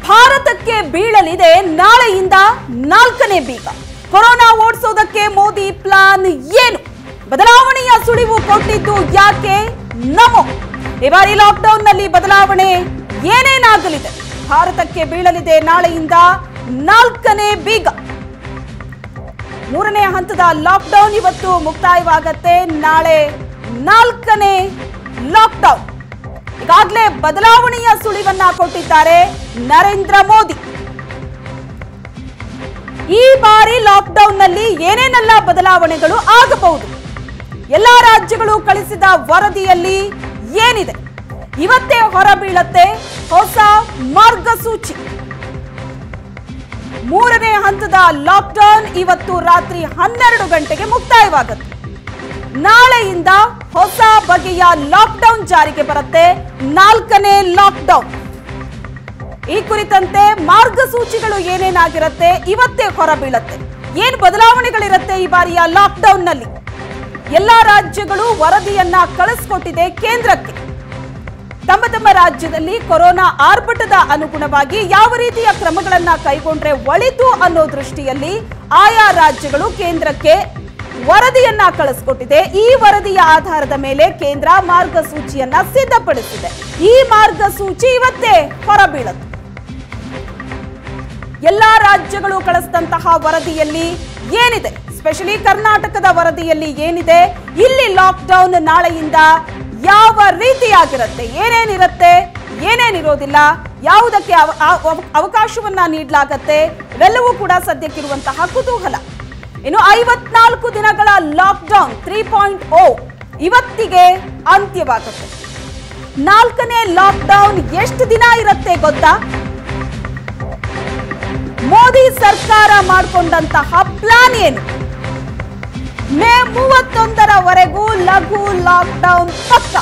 ಭಾರತಕ್ಕೆ ಬೀಳಲಿದೆ ನಾಳೆಯಿಂದ ನಾಲ್ಕನೇ ಬೀಗ ಕೊರೋನಾ ಓಡಿಸೋದಕ್ಕೆ ಮೋದಿ ಪ್ಲಾನ್ ಏನು ಬದಲಾವಣೆಯ ಸುಳಿವು ಕೊಟ್ಟಿದ್ದು ಯಾಕೆ ನಮೋ ಈ ಬಾರಿ ಲಾಕ್ಡೌನ್ನಲ್ಲಿ ಬದಲಾವಣೆ ಏನೇನಾಗಲಿದೆ ಭಾರತಕ್ಕೆ ಬೀಳಲಿದೆ ನಾಳೆಯಿಂದ ನಾಲ್ಕನೇ ಬೀಗ ಮೂರನೇ ಹಂತದ ಲಾಕ್ಡೌನ್ ಇವತ್ತು ಮುಕ್ತಾಯವಾಗತ್ತೆ ನಾಳೆ ನಾಲ್ಕನೇ ಲಾಕ್ಡೌನ್ ಈಗಾಗಲೇ ಬದಲಾವಣೆಯ ಸುಳಿವನ್ನ ಕೊಟ್ಟಿದ್ದಾರೆ ನರೇಂದ್ರ ಮೋದಿ ಈ ಬಾರಿ ಲಾಕ್ಡೌನ್ನಲ್ಲಿ ಏನೇನೆಲ್ಲ ಬದಲಾವಣೆಗಳು ಆಗಬಹುದು ಎಲ್ಲಾ ರಾಜ್ಯಗಳು ಕಳಿಸಿದ ವರದಿಯಲ್ಲಿ ಏನಿದೆ ಇವತ್ತೇ ಹೊರಬೀಳತ್ತೆ ಹೊಸ ಮಾರ್ಗಸೂಚಿ ಮೂರನೇ ಹಂತದ ಲಾಕ್ಡೌನ್ ಇವತ್ತು ರಾತ್ರಿ ಹನ್ನೆರಡು ಗಂಟೆಗೆ ಮುಕ್ತಾಯವಾಗುತ್ತೆ ನಾಳೆಯಿಂದ ಹೊಸ ಬಗೆಯ ಲಾಕ್ಡೌನ್ ಜಾರಿಗೆ ಬರುತ್ತೆ ನಾಲ್ಕನೇ ಲಾಕ್ಡೌನ್ ಈ ಕುರಿತಂತೆ ಮಾರ್ಗಸೂಚಿಗಳು ಏನೇನಾಗಿರುತ್ತೆ ಇವತ್ತೇ ಹೊರಬೀಳತ್ತೆ ಏನ್ ಬದಲಾವಣೆಗಳಿರುತ್ತೆ ಈ ಬಾರಿಯ ಲಾಕ್ಡೌನ್ ನಲ್ಲಿ ಎಲ್ಲಾ ರಾಜ್ಯಗಳು ವರದಿಯನ್ನ ಕಳಿಸ್ಕೊಟ್ಟಿದೆ ಕೇಂದ್ರಕ್ಕೆ ತಮ್ಮ ತಮ್ಮ ರಾಜ್ಯದಲ್ಲಿ ಕೊರೋನಾ ಆರ್ಭಟದ ಅನುಗುಣವಾಗಿ ಯಾವ ರೀತಿಯ ಕ್ರಮಗಳನ್ನ ಕೈಗೊಂಡ್ರೆ ಒಳಿತು ಅನ್ನೋ ದೃಷ್ಟಿಯಲ್ಲಿ ಆಯಾ ರಾಜ್ಯಗಳು ಕೇಂದ್ರಕ್ಕೆ ವರದಿಯನ್ನ ಕಳಿಸ್ಕೊಟ್ಟಿದೆ ಈ ವರದಿಯ ಆಧಾರದ ಮೇಲೆ ಕೇಂದ್ರ ಮಾರ್ಗಸೂಚಿಯನ್ನ ಸಿದ್ಧಪಡಿಸಿದೆ ಈ ಮಾರ್ಗಸೂಚಿ ಇವತ್ತೇ ಹೊರಬೀಳುತ್ತೆ ಎಲ್ಲಾ ರಾಜ್ಯಗಳು ಕಳಿಸಿದಂತಹ ವರದಿಯಲ್ಲಿ ಏನಿದೆ ಸ್ಪೆಷಲಿ ಕರ್ನಾಟಕದ ವರದಿಯಲ್ಲಿ ಏನಿದೆ ಇಲ್ಲಿ ಲಾಕ್ಡೌನ್ ನಾಳೆಯಿಂದ ಯಾವ ರೀತಿಯಾಗಿರುತ್ತೆ ಏನೇನಿರುತ್ತೆ ಏನೇನಿರೋದಿಲ್ಲ ಯಾವುದಕ್ಕೆ ಅವ- ಅವ- ಅವಕಾಶವನ್ನ ನೀಡಲಾಗತ್ತೆ ಇವೆಲ್ಲವೂ ಕೂಡ ಸದ್ಯಕ್ಕಿರುವಂತಹ ಕುತೂಹಲ ಇನ್ನು ಐವತ್ನಾಲ್ಕು ದಿನಗಳ ಲಾಕ್ಡೌನ್ ತ್ರೀ ಪಾಯಿಂಟ್ ಓ ಇವತ್ತಿಗೆ ಅಂತ್ಯವಾಗುತ್ತೆ ನಾಲ್ಕನೇ ಲಾಕ್ಡೌನ್ ಎಷ್ಟು ದಿನ ಇರುತ್ತೆ ಗೊತ್ತಾ ಮೋದಿ ಸರ್ಕಾರ ಮಾಡಿಕೊಂಡಂತಹ ಪ್ಲಾನ್ ಏನು ಮೇ ಮೂವತ್ತೊಂದರವರೆಗೂ ಲಘು ಲಾಕ್ಡೌನ್ ಪಕ್ಕ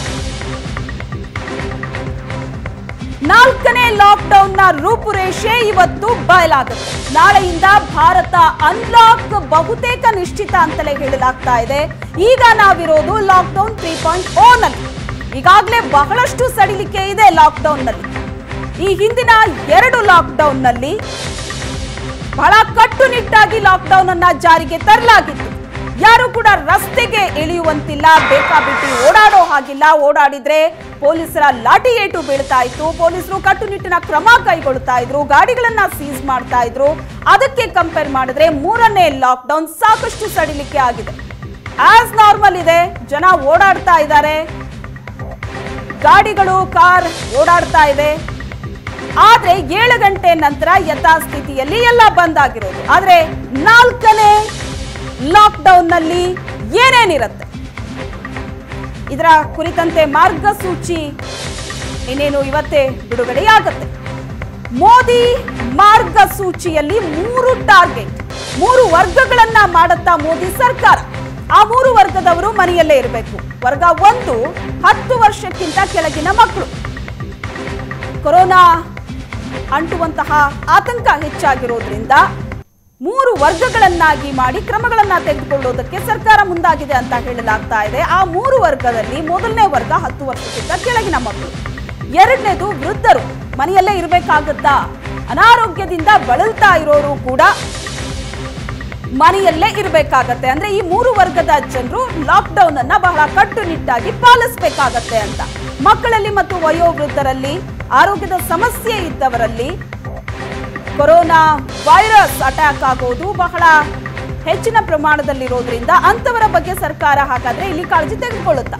ನಾಲ್ಕನೇ ಲಾಕ್ಡೌನ್ ನ ರೂಪುರೇಷೆ ಇವತ್ತು ಬಯಲಾಗುತ್ತೆ ನಾಳೆಯಿಂದ ಭಾರತ ಅನ್ಲಾಕ್ ಬಹುತೇಕ ನಿಶ್ಚಿತ ಅಂತಲೇ ಹೇಳಲಾಗ್ತಾ ಇದೆ ಈಗ ನಾವಿರೋದು ಲಾಕ್ಡೌನ್ ತ್ರೀ ಪಾಯಿಂಟ್ ಓ ನಲ್ಲಿ ಈಗಾಗಲೇ ಬಹಳಷ್ಟು ಸಡಿಲಿಕೆ ಇದೆ ಲಾಕ್ಡೌನ್ ನಲ್ಲಿ ಈ ಹಿಂದಿನ ಎರಡು ಲಾಕ್ಡೌನ್ ನಲ್ಲಿ ಬಹಳ ಕಟ್ಟುನಿಟ್ಟಾಗಿ ಲಾಕ್ಡೌನ್ ಅನ್ನ ಜಾರಿಗೆ ತರಲಾಗಿತ್ತು ಯಾರು ಕೂಡ ರಸ್ತೆಗೆ ಇಳಿಯುವಂತಿಲ್ಲ ಬೇಕಾಬಿಟ್ಟಿ ಓಡಾಡೋ ಹಾಗಿಲ್ಲ ಓಡಾಡಿದ್ರೆ ಪೊಲೀಸರ ಲಾಠಿ ಏಟು ಬೀಳ್ತಾ ಇತ್ತು ಪೊಲೀಸರು ಕಟ್ಟುನಿಟ್ಟಿನ ಕ್ರಮ ಕೈಗೊಳ್ತಾ ಇದ್ರು ಗಾಡಿಗಳನ್ನ ಸೀಸ್ ಮಾಡ್ತಾ ಇದ್ರು ಅದಕ್ಕೆ ಕಂಪೇರ್ ಮಾಡಿದ್ರೆ ಮೂರನೇ ಲಾಕ್ಡೌನ್ ಸಾಕಷ್ಟು ಸಡಿಲಿಕೆ ಆಗಿದೆ ಆಸ್ ನಾರ್ಮಲ್ ಇದೆ ಜನ ಓಡಾಡ್ತಾ ಇದ್ದಾರೆ ಗಾಡಿಗಳು ಕಾರ್ ಓಡಾಡ್ತಾ ಇವೆ ಆದ್ರೆ ಏಳು ಗಂಟೆ ನಂತರ ಯಥಾಸ್ಥಿತಿಯಲ್ಲಿ ಎಲ್ಲ ಬಂದ್ ಆಗಿರೋದು ಆದ್ರೆ ನಾಲ್ಕನೇ ಲಾಕ್ಡೌನ್ ನಲ್ಲಿ ಏನೇನಿರುತ್ತೆ ಇದರ ಕುರಿತಂತೆ ಮಾರ್ಗಸೂಚಿ ಇನ್ನೇನು ಇವತ್ತೇ ಬಿಡುಗಡೆಯಾಗುತ್ತೆ ಮೋದಿ ಮಾರ್ಗಸೂಚಿಯಲ್ಲಿ ಮೂರು ಟಾರ್ಗೆಟ್ ಮೂರು ವರ್ಗಗಳನ್ನ ಮಾಡುತ್ತಾ ಮೋದಿ ಸರ್ಕಾರ ಆ ಮೂರು ವರ್ಗದವರು ಮನೆಯಲ್ಲೇ ಇರಬೇಕು ವರ್ಗ ಒಂದು ಹತ್ತು ವರ್ಷಕ್ಕಿಂತ ಕೆಳಗಿನ ಮಕ್ಕಳು ಕೊರೋನಾ ಅಂಟುವಂತಹ ಆತಂಕ ಹೆಚ್ಚಾಗಿರೋದ್ರಿಂದ ಮೂರು ವರ್ಗಗಳನ್ನಾಗಿ ಮಾಡಿ ಕ್ರಮಗಳನ್ನ ತೆಗೆದುಕೊಳ್ಳೋದಕ್ಕೆ ಸರ್ಕಾರ ಮುಂದಾಗಿದೆ ಅಂತ ಹೇಳಲಾಗ್ತಾ ಇದೆ ಆ ಮೂರು ವರ್ಗದಲ್ಲಿ ಮೊದಲನೇ ವರ್ಗ ಹತ್ತು ವರ್ಷಕ್ಕಿಂತ ಕೆಳಗಿನ ಮಕ್ಕಳು ಎರಡನೇದು ವೃದ್ಧರು ಮನೆಯಲ್ಲೇ ಇರಬೇಕಾಗುತ್ತಾ ಅನಾರೋಗ್ಯದಿಂದ ಬಳಲ್ತಾ ಇರೋರು ಕೂಡ ಮನೆಯಲ್ಲೇ ಇರಬೇಕಾಗತ್ತೆ ಅಂದ್ರೆ ಈ ಮೂರು ವರ್ಗದ ಜನರು ಲಾಕ್ಡೌನ್ ಅನ್ನ ಬಹಳ ಕಟ್ಟುನಿಟ್ಟಾಗಿ ಪಾಲಿಸಬೇಕಾಗತ್ತೆ ಅಂತ ಮಕ್ಕಳಲ್ಲಿ ಮತ್ತು ವಯೋವೃದ್ಧರಲ್ಲಿ ಆರೋಗ್ಯದ ಸಮಸ್ಯೆ ಇದ್ದವರಲ್ಲಿ ಕೊರೋನಾ ವೈರಸ್ ಅಟ್ಯಾಕ್ ಆಗೋದು ಬಹಳ ಹೆಚ್ಚಿನ ಪ್ರಮಾಣದಲ್ಲಿರೋದ್ರಿಂದ ಅಂತವರ ಬಗ್ಗೆ ಸರ್ಕಾರ ಹಾಗಾದ್ರೆ ಇಲ್ಲಿ ಕಾಳಜಿ ತೆಗೆದುಕೊಳ್ಳುತ್ತಾ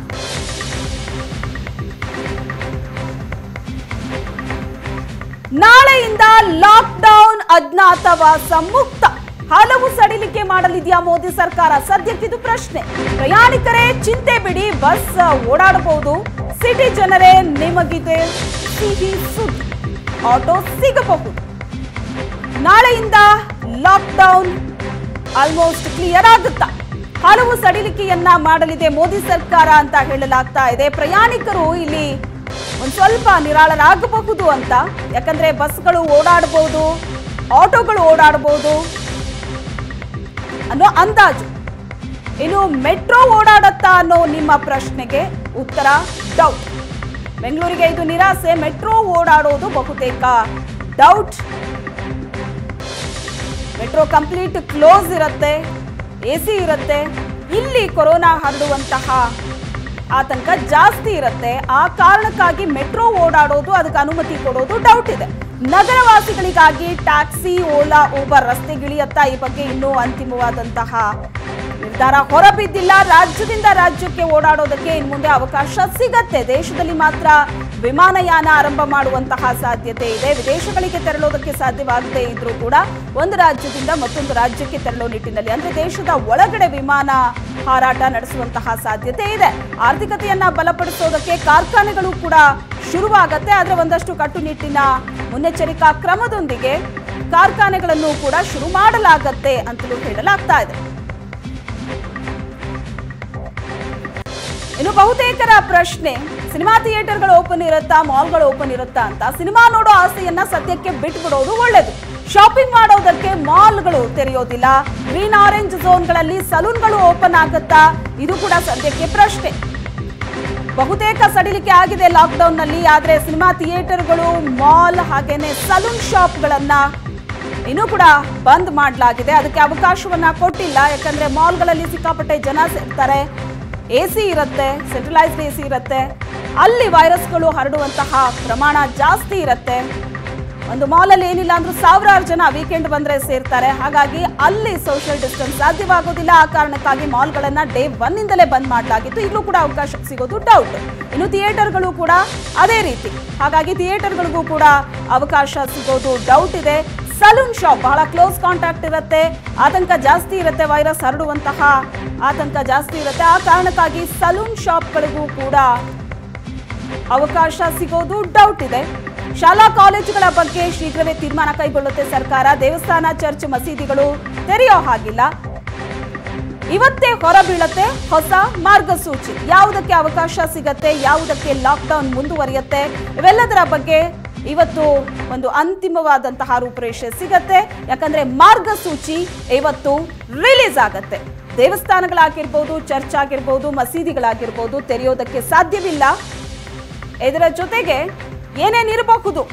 ನಾಳೆಯಿಂದ ಲಾಕ್ಡೌನ್ ಅಜ್ಞಾತವಾಸ ಮುಕ್ತ ಹಲವು ಸಡಿಲಿಕೆ ಮಾಡಲಿದೆಯಾ ಮೋದಿ ಸರ್ಕಾರ ಸದ್ಯಕ್ಕಿದು ಪ್ರಶ್ನೆ ಪ್ರಯಾಣಿಕರೇ ಚಿಂತೆ ಬಿಡಿ ಬಸ್ ಓಡಾಡಬಹುದು ಸಿಟಿ ಜನರೇ ನಿಮಗಿದೆ ಸಿಹಿ ಸುದ್ದಿ ಆಟೋ ಸಿಗಬಹುದು ನಾಳೆಯಿಂದ ಲಾಕ್ಡೌನ್ ಆಲ್ಮೋಸ್ಟ್ ಕ್ಲಿಯರ್ ಆಗುತ್ತಾ ಹಲವು ಸಡಿಲಿಕೆಯನ್ನ ಮಾಡಲಿದೆ ಮೋದಿ ಸರ್ಕಾರ ಅಂತ ಹೇಳಲಾಗ್ತಾ ಇದೆ ಪ್ರಯಾಣಿಕರು ಇಲ್ಲಿ ಒಂದ್ ಸ್ವಲ್ಪ ನಿರಾಳರಾಗಬಹುದು ಅಂತ ಯಾಕಂದ್ರೆ ಬಸ್ಗಳು ಓಡಾಡಬಹುದು ಆಟೋಗಳು ಓಡಾಡಬಹುದು ಅನ್ನೋ ಅಂದಾಜು ಇನ್ನು ಮೆಟ್ರೋ ಓಡಾಡತ್ತಾ ಅನ್ನೋ ನಿಮ್ಮ ಪ್ರಶ್ನೆಗೆ ಉತ್ತರ ಡೌಟ್ ಬೆಂಗಳೂರಿಗೆ ಇದು ನಿರಾಸೆ ಮೆಟ್ರೋ ಓಡಾಡೋದು ಬಹುತೇಕ ಡೌಟ್ ಮೆಟ್ರೋ ಕಂಪ್ಲೀಟ್ ಕ್ಲೋಸ್ ಇರುತ್ತೆ ಎ ಸಿ ಇರುತ್ತೆ ಇಲ್ಲಿ ಕೊರೋನಾ ಹರಡುವಂತಹ ಆತಂಕ ಜಾಸ್ತಿ ಇರುತ್ತೆ ಆ ಕಾರಣಕ್ಕಾಗಿ ಮೆಟ್ರೋ ಓಡಾಡೋದು ಅದಕ್ಕೆ ಅನುಮತಿ ಕೊಡೋದು ಡೌಟ್ ಇದೆ ನಗರವಾಸಿಗಳಿಗಾಗಿ ಟ್ಯಾಕ್ಸಿ ಓಲಾ ಊಬರ್ ರಸ್ತೆಗಿಳಿಯತ್ತಾ ಈ ಬಗ್ಗೆ ಇನ್ನೂ ಅಂತಿಮವಾದಂತಹ ನಿರ್ಧಾರ ಹೊರಬಿದ್ದಿಲ್ಲ ರಾಜ್ಯದಿಂದ ರಾಜ್ಯಕ್ಕೆ ಓಡಾಡೋದಕ್ಕೆ ಇನ್ನು ಮುಂದೆ ಅವಕಾಶ ಸಿಗತ್ತೆ ದೇಶದಲ್ಲಿ ಮಾತ್ರ ವಿಮಾನಯಾನ ಆರಂಭ ಮಾಡುವಂತಹ ಸಾಧ್ಯತೆ ಇದೆ ವಿದೇಶಗಳಿಗೆ ತೆರಳೋದಕ್ಕೆ ಸಾಧ್ಯವಾಗದೇ ಇದ್ರೂ ಕೂಡ ಒಂದು ರಾಜ್ಯದಿಂದ ಮತ್ತೊಂದು ರಾಜ್ಯಕ್ಕೆ ತೆರಳೋ ನಿಟ್ಟಿನಲ್ಲಿ ಅಂದ್ರೆ ದೇಶದ ಒಳಗಡೆ ವಿಮಾನ ಹಾರಾಟ ನಡೆಸುವಂತಹ ಸಾಧ್ಯತೆ ಇದೆ ಆರ್ಥಿಕತೆಯನ್ನ ಬಲಪಡಿಸೋದಕ್ಕೆ ಕಾರ್ಖಾನೆಗಳು ಕೂಡ ಶುರುವಾಗತ್ತೆ ಆದ್ರೆ ಒಂದಷ್ಟು ಕಟ್ಟುನಿಟ್ಟಿನ ಮುನ್ನೆಚ್ಚರಿಕಾ ಕ್ರಮದೊಂದಿಗೆ ಕಾರ್ಖಾನೆಗಳನ್ನು ಕೂಡ ಶುರು ಮಾಡಲಾಗತ್ತೆ ಅಂತಲೂ ಹೇಳಲಾಗ್ತಾ ಇದೆ ಇನ್ನು ಬಹುತೇಕರ ಪ್ರಶ್ನೆ ಸಿನಿಮಾ ಥಿಯೇಟರ್ಗಳು ಓಪನ್ ಇರುತ್ತಾ ಮಾಲ್ಗಳು ಓಪನ್ ಇರುತ್ತಾ ಅಂತ ಸಿನಿಮಾ ನೋಡೋ ಆಸೆಯನ್ನ ಸದ್ಯಕ್ಕೆ ಬಿಟ್ಬಿಡೋದು ಒಳ್ಳೇದು ಶಾಪಿಂಗ್ ಮಾಡೋದಕ್ಕೆ ಮಾಲ್ಗಳು ತೆರೆಯೋದಿಲ್ಲ ಗ್ರೀನ್ ಆರೆಂಜ್ ಝೋನ್ಗಳಲ್ಲಿ ಸಲೂನ್ಗಳು ಓಪನ್ ಆಗುತ್ತಾ ಇದು ಕೂಡ ಸದ್ಯಕ್ಕೆ ಪ್ರಶ್ನೆ ಬಹುತೇಕ ಸಡಿಲಿಕೆ ಆಗಿದೆ ಲಾಕ್ಡೌನ್ ನಲ್ಲಿ ಆದ್ರೆ ಸಿನಿಮಾ ಥಿಯೇಟರ್ಗಳು ಮಾಲ್ ಹಾಗೇನೆ ಸಲೂನ್ ಶಾಪ್ಗಳನ್ನ ಇನ್ನೂ ಕೂಡ ಬಂದ್ ಮಾಡಲಾಗಿದೆ ಅದಕ್ಕೆ ಅವಕಾಶವನ್ನ ಕೊಟ್ಟಿಲ್ಲ ಯಾಕಂದ್ರೆ ಮಾಲ್ಗಳಲ್ಲಿ ಸಿಕ್ಕಾಪಟ್ಟೆ ಜನ ಸೇರ್ತಾರೆ ಎ ಸಿ ಇರುತ್ತೆ ಸೆಂಟ್ರಲೈಸ್ಡ್ ಎ ಸಿ ಇರುತ್ತೆ ಅಲ್ಲಿ ವೈರಸ್ಗಳು ಹರಡುವಂತಹ ಪ್ರಮಾಣ ಜಾಸ್ತಿ ಇರುತ್ತೆ ಒಂದು ಮಾಲಲ್ಲಿ ಏನಿಲ್ಲ ಅಂದ್ರೂ ಸಾವಿರಾರು ಜನ ವೀಕೆಂಡ್ ಬಂದ್ರೆ ಸೇರ್ತಾರೆ ಹಾಗಾಗಿ ಅಲ್ಲಿ ಸೋಷಿಯಲ್ ಡಿಸ್ಟೆನ್ಸ್ ಸಾಧ್ಯವಾಗೋದಿಲ್ಲ ಆ ಕಾರಣಕ್ಕಾಗಿ ಮಾಲ್ಗಳನ್ನ ಡೇ ಒನ್ ಇಂದಲೇ ಬಂದ್ ಮಾಡಲಾಗಿತ್ತು ಈಗಲೂ ಕೂಡ ಅವಕಾಶ ಸಿಗೋದು ಡೌಟ್ ಇನ್ನು ಥಿಯೇಟರ್ಗಳು ಕೂಡ ಅದೇ ರೀತಿ ಹಾಗಾಗಿ ಥಿಯೇಟರ್ಗಳಿಗೂ ಕೂಡ ಅವಕಾಶ ಸಿಗೋದು ಡೌಟ್ ಇದೆ ಸಲೂನ್ ಶಾಪ್ ಬಹಳ ಕ್ಲೋಸ್ ಕಾಂಟ್ಯಾಕ್ಟ್ ಇರುತ್ತೆ ಆತಂಕ ಜಾಸ್ತಿ ಇರುತ್ತೆ ವೈರಸ್ ಹರಡುವಂತಹ ಆತಂಕ ಜಾಸ್ತಿ ಇರುತ್ತೆ ಆ ಕಾರಣಕ್ಕಾಗಿ ಸಲೂನ್ ಶಾಪ್ಗಳಿಗೂ ಕೂಡ ಅವಕಾಶ ಸಿಗೋದು ಡೌಟ್ ಇದೆ ಶಾಲಾ ಕಾಲೇಜುಗಳ ಬಗ್ಗೆ ಶೀಘ್ರವೇ ತೀರ್ಮಾನ ಕೈಗೊಳ್ಳುತ್ತೆ ಸರ್ಕಾರ ದೇವಸ್ಥಾನ ಚರ್ಚ್ ಮಸೀದಿಗಳು ತೆರೆಯೋ ಹಾಗಿಲ್ಲ ಇವತ್ತೇ ಹೊರಬೀಳತ್ತೆ ಹೊಸ ಮಾರ್ಗಸೂಚಿ ಯಾವುದಕ್ಕೆ ಅವಕಾಶ ಸಿಗತ್ತೆ ಯಾವುದಕ್ಕೆ ಲಾಕ್ಡೌನ್ ಮುಂದುವರಿಯುತ್ತೆ ಇವೆಲ್ಲದರ ಬಗ್ಗೆ ಇವತ್ತು ಒಂದು ಅಂತಿಮವಾದಂತಹ ರೂಪುರೇಷೆ ಸಿಗತ್ತೆ ಯಾಕಂದ್ರೆ ಮಾರ್ಗಸೂಚಿ ಇವತ್ತು ರಿಲೀಸ್ ಆಗತ್ತೆ ದೇವಸ್ಥಾನಗಳಾಗಿರ್ಬೋದು ಚರ್ಚ್ ಆಗಿರ್ಬೋದು ಮಸೀದಿಗಳಾಗಿರ್ಬೋದು ತೆರೆಯೋದಕ್ಕೆ ಸಾಧ್ಯವಿಲ್ಲ ಇದರ ಜೊತೆಗೆ ಏನೇನಿರಬಹುದು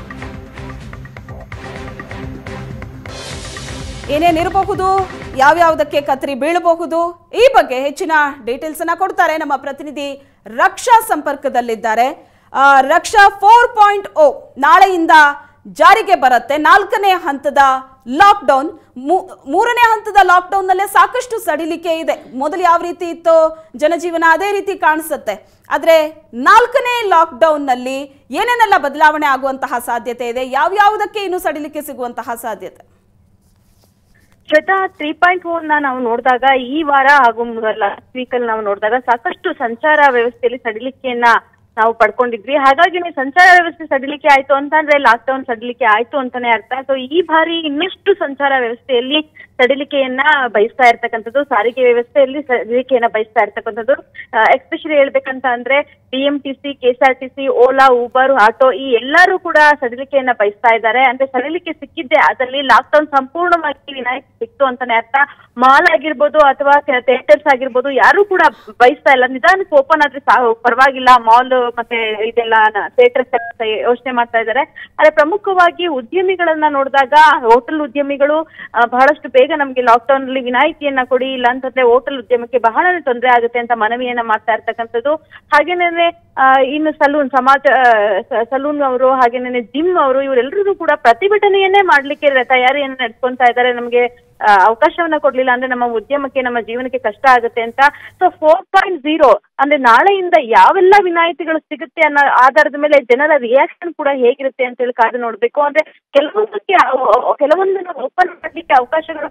ಏನೇನಿರಬಹುದು ಯಾವ್ಯಾವುದಕ್ಕೆ ಕತ್ರಿ ಬೀಳಬಹುದು ಈ ಬಗ್ಗೆ ಹೆಚ್ಚಿನ ಡೀಟೇಲ್ಸ್ ಅನ್ನ ಕೊಡ್ತಾರೆ ನಮ್ಮ ಪ್ರತಿನಿಧಿ ರಕ್ಷಾ ಸಂಪರ್ಕದಲ್ಲಿದ್ದಾರೆ ಆ, ರಕ್ಷಾ ಫೋರ್ ಪಾಯಿಂಟ್ ಓ ನಾಳೆಯಿಂದ ಜಾರಿಗೆ ಬರುತ್ತೆ ನಾಲ್ಕನೇ ಹಂತದ ಲಾಕ್ಡೌನ್ ಮೂರನೇ ಹಂತದ ಲಾಕ್ಡೌನ್ ನಲ್ಲೇ ಸಾಕಷ್ಟು ಸಡಿಲಿಕೆ ಇದೆ ಮೊದಲು ಯಾವ ರೀತಿ ಇತ್ತೋ ಜನಜೀವನ ಅದೇ ರೀತಿ ಕಾಣಿಸುತ್ತೆ ಆದ್ರೆ ನಾಲ್ಕನೇ ಲಾಕ್ಡೌನ್ ನಲ್ಲಿ ಏನೇನೆಲ್ಲ ಬದಲಾವಣೆ ಆಗುವಂತಹ ಸಾಧ್ಯತೆ ಇದೆ ಯಾವ್ಯಾವುದಕ್ಕೆ ಇನ್ನು ಸಡಿಲಿಕೆ ಸಿಗುವಂತಹ ಸಾಧ್ಯತೆ ಶ್ವೇತಾ ತ್ರೀ ಪಾಯಿಂಟ್ ಫೋರ್ ನ ನಾವು ನೋಡಿದಾಗ ಈ ವಾರ ಹಾಗೂ ಲಾಸ್ಟ್ ವೀಕ್ ಅಲ್ಲಿ ನಾವು ನೋಡಿದಾಗ ಸಾಕಷ್ಟು ಸಂಚಾರ ವ್ಯವಸ್ಥೆಯಲ್ಲಿ ಸಡಿಲಿಕೆಯನ್ನ ನಾವು ಪಡ್ಕೊಂಡಿದ್ವಿ ಹಾಗಾಗಿ ಸಂಚಾರ ವ್ಯವಸ್ಥೆ ಸಡಿಲಿಕೆ ಆಯ್ತು ಅಂತಂದ್ರೆ ಲಾಕ್ ಡೌನ್ ಸಡಿಲಿಕೆ ಆಯ್ತು ಅಂತಾನೆ ಅರ್ಥ ಸೊ ಈ ಬಾರಿ ಇನ್ನಷ್ಟು ಸಂಚಾರ ವ್ಯವಸ್ಥೆಯಲ್ಲಿ ಸಡಿಲಿಕೆಯನ್ನ ಬಯಸ್ತಾ ಇರ್ತಕ್ಕಂಥದ್ದು ಸಾರಿಗೆ ವ್ಯವಸ್ಥೆಯಲ್ಲಿ ಸಡಿಲಿಕೆಯನ್ನ ಬಯಸ್ತಾ ಇರ್ತಕ್ಕಂಥದ್ದು ಎಸ್ಪೆಷಲಿ ಹೇಳ್ಬೇಕಂತ ಅಂದ್ರೆ B M T C K S R T C Ola Uber auto ಈ ಎಲ್ಲರೂ ಕೂಡ ಸಡಿಲಿಕೆಯನ್ನ ಬಯಸ್ತಾ ಇದ್ದಾರೆ ಅಂದ್ರೆ ಸಡಿಲಿಕೆ ಸಿಕ್ಕಿದ್ದೆ ಅದರಲ್ಲಿ ಲಾಕ್ ಡೌನ್ ಸಂಪೂರ್ಣವಾಗಿ ವಿನಾಯಿತಿ ಸಿಕ್ತು ಅಂತಾನೆ ಅರ್ಥ ಮಾಲ್ ಆಗಿರ್ಬೋದು ಅಥವಾ ಥಿಯೇಟರ್ಸ್ ಆಗಿರ್ಬೋದು ಯಾರು ಕೂಡ ಬಯಸ್ತಾ ಇಲ್ಲ ನಿಧಾನಕ್ಕೆ ಓಪನ್ ಆದ್ರೆ ಸಾ ಪರವಾಗಿಲ್ಲ ಮಾಲ್ ಮತ್ತೆ ಇದೆಲ್ಲ ಥಿಯೇಟರ್ಸ್ ಯೋಚನೆ ಮಾಡ್ತಾ ಇದ್ದಾರೆ ಆದ್ರೆ ಪ್ರಮುಖವಾಗಿ ಉದ್ಯಮಿಗಳನ್ನ ನೋಡಿದಾಗ ಹೋಟೆಲ್ ಉದ್ಯಮಿಗಳು ಆ, ಬಹಳಷ್ಟು ಬೇಗ ನಮ್ಗೆ ಲಾಕ್ಡೌನ್ ಅಲ್ಲಿ ವಿನಾಯಿತಿಯನ್ನ ಕೊಡಿ ಇಲ್ಲ ಅಂತಂದ್ರೆ ಹೋಟೆಲ್ ಉದ್ಯಮಕ್ಕೆ ಬಹಳ ತೊಂದರೆ ಆಗುತ್ತೆ ಅಂತ ಮನವಿಯನ್ನ ಮಾಡ್ತಾ ಇರ್ತಕ್ಕಂಥದ್ದು ಹಾಗೇನೆ ಆ, ಇನ್ನು ಸಲೂನ್ ಸಮಾಜ ಸಲೂನ್ ಅವರು ಹಾಗೇನೆ ಜಿಮ್ ಅವರು ಇವರೆಲ್ಲರೂ ಕೂಡ ಪ್ರತಿಭಟನೆಯನ್ನೇ ಮಾಡ್ಲಿಕ್ಕೆ ತಯಾರಿಯನ್ನ ನಡೆಸ್ಕೊಂತಾ ಇದ್ದಾರೆ ನಮ್ಗೆ ಆ, ಅವಕಾಶವನ್ನ ಕೊಡ್ಲಿಲ್ಲ ಅಂದ್ರೆ ನಮ್ಮ ಉದ್ಯಮಕ್ಕೆ ನಮ್ಮ ಜೀವನಕ್ಕೆ ಕಷ್ಟ ಆಗುತ್ತೆ ಅಂತ ಸೊ ಫೋರ್ ಪಾಯಿಂಟ್ ಜೀರೋ ಅಂದ್ರೆ ನಾಳೆಯಿಂದ ಯಾವೆಲ್ಲ ವಿನಾಯಿತಿಗಳು ಸಿಗುತ್ತೆ ಅನ್ನೋ ಆಧಾರದ ಮೇಲೆ ಜನರ ರಿಯಾಕ್ಷನ್ ಕೂಡ ಹೇಗಿರುತ್ತೆ ಅಂತ ಹೇಳಿ ಕಾದು ನೋಡ್ಬೇಕು ಅಂದ್ರೆ ಕೆಲವೊಂದಕ್ಕೆ ಅವ್- ಅವ್- ಕೆಲವೊಂದನ್ನ ಓಪನ್ ಮಾಡ್ಲಿಕ್ಕೆ ಅವಕಾಶಗಳು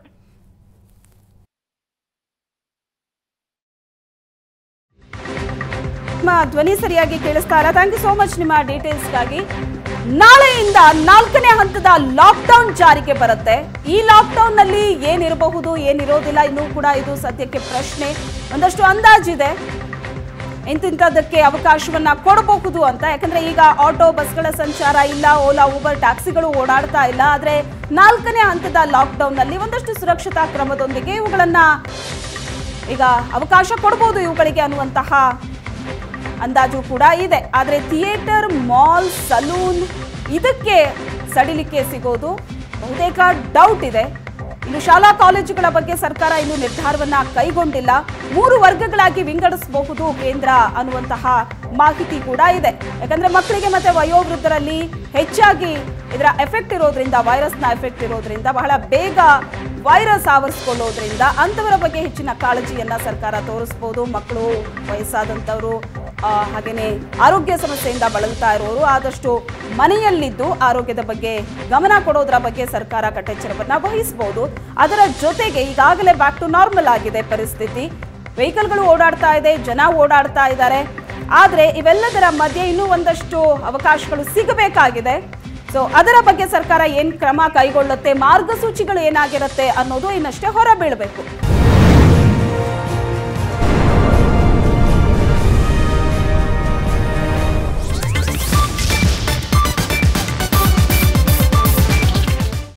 ನಿಮ್ಮ ಧ್ವನಿ ಸರಿಯಾಗಿ ಕೇಳಿಸ್ತಾ ಇಲ್ಲ ಥ್ಯಾಂಕ್ ಯು ಸೋ ಮಚ್ ನಿಮ್ಮ ಡೀಟೇಲ್ಸ್ಗಾಗಿ ನಾಳೆಯಿಂದ ನಾಲ್ಕನೇ ಹಂತದ ಲಾಕ್ಡೌನ್ ಜಾರಿಗೆ ಬರುತ್ತೆ ಈ ಲಾಕ್ಡೌನ್ ನಲ್ಲಿ ಏನಿರಬಹುದು ಏನಿರೋದಿಲ್ಲ ಇನ್ನೂ ಕೂಡ ಇದು ಸದ್ಯಕ್ಕೆ ಪ್ರಶ್ನೆ ಒಂದಷ್ಟು ಅಂದಾಜಿದೆ ಇಂತಿಂಥದ್ದಕ್ಕೆ ಅವಕಾಶವನ್ನ ಕೊಡಬಹುದು ಅಂತ ಯಾಕಂದ್ರೆ ಈಗ ಆಟೋ ಬಸ್ಗಳ ಸಂಚಾರ ಇಲ್ಲ ಓಲಾ ಊಬರ್ ಟ್ಯಾಕ್ಸಿಗಳು ಓಡಾಡ್ತಾ ಇಲ್ಲ ಆದ್ರೆ ನಾಲ್ಕನೇ ಹಂತದ ಲಾಕ್ಡೌನ್ ನಲ್ಲಿ ಒಂದಷ್ಟು ಸುರಕ್ಷತಾ ಕ್ರಮದೊಂದಿಗೆ ಇವುಗಳನ್ನ ಈಗ ಅವಕಾಶ ಕೊಡಬಹುದು ಇವುಗಳಿಗೆ ಅನ್ನುವಂತಹ ಅಂದಾಜು ಕೂಡ ಇದೆ ಆದ್ರೆ ಥಿಯೇಟರ್ ಮಾಲ್ ಸಲೂನ್ ಇದಕ್ಕೆ ಸಡಿಲಿಕೆ ಸಿಗೋದು ಬಹುತೇಕ ಡೌಟ್ ಇದೆ ಇನ್ನು ಶಾಲಾ ಕಾಲೇಜುಗಳ ಬಗ್ಗೆ ಸರ್ಕಾರ ಇನ್ನು ನಿರ್ಧಾರವನ್ನ ಕೈಗೊಂಡಿಲ್ಲ ಮೂರು ವರ್ಗಗಳಾಗಿ ವಿಂಗಡಿಸಬಹುದು ಕೇಂದ್ರ ಅನ್ನುವಂತಹ ಮಾಹಿತಿ ಕೂಡ ಇದೆ ಯಾಕಂದ್ರೆ ಮಕ್ಕಳಿಗೆ ಮತ್ತೆ ವಯೋವೃದ್ಧರಲ್ಲಿ ಹೆಚ್ಚಾಗಿ ಇದರ ಎಫೆಕ್ಟ್ ಇರೋದ್ರಿಂದ ವೈರಸ್ನ ಎಫೆಕ್ಟ್ ಇರೋದ್ರಿಂದ ಬಹಳ ಬೇಗ ವೈರಸ್ ಆವರಿಸ್ಕೊಳ್ಳೋದ್ರಿಂದ ಅಂಥವರ ಬಗ್ಗೆ ಹೆಚ್ಚಿನ ಕಾಳಜಿಯನ್ನ ಸರ್ಕಾರ ತೋರಿಸ್ಬೋದು ಮಕ್ಕಳು ವಯಸ್ಸಾದಂಥವರು ಆ, ಹಾಗೇನೆ ಆರೋಗ್ಯ ಸಮಸ್ಯೆಯಿಂದ ಬಳಲ್ತಾ ಇರೋರು ಆದಷ್ಟು ಮನೆಯಲ್ಲಿದ್ದು ಆರೋಗ್ಯದ ಬಗ್ಗೆ ಗಮನ ಕೊಡೋದ್ರ ಬಗ್ಗೆ ಸರ್ಕಾರ ಕಟ್ಟೆಚ್ಚರವನ್ನ ವಹಿಸಬಹುದು ಅದರ ಜೊತೆಗೆ ಈಗಾಗಲೇ ಬ್ಯಾಕ್ ಟು ನಾರ್ಮಲ್ ಆಗಿದೆ ಪರಿಸ್ಥಿತಿ ವೆಹಿಕಲ್ಗಳು ಓಡಾಡ್ತಾ ಇದೆ ಜನ ಓಡಾಡ್ತಾ ಇದ್ದಾರೆ ಆದ್ರೆ ಇವೆಲ್ಲದರ ಮಧ್ಯೆ ಇನ್ನೂ ಒಂದಷ್ಟು ಅವಕಾಶಗಳು ಸಿಗಬೇಕಾಗಿದೆ ಸೊ ಅದರ ಬಗ್ಗೆ ಸರ್ಕಾರ ಏನ್ ಕ್ರಮ ಕೈಗೊಳ್ಳುತ್ತೆ ಮಾರ್ಗಸೂಚಿಗಳು ಏನಾಗಿರುತ್ತೆ ಅನ್ನೋದು ಇನ್ನಷ್ಟೇ ಹೊರ ಬೀಳಬೇಕು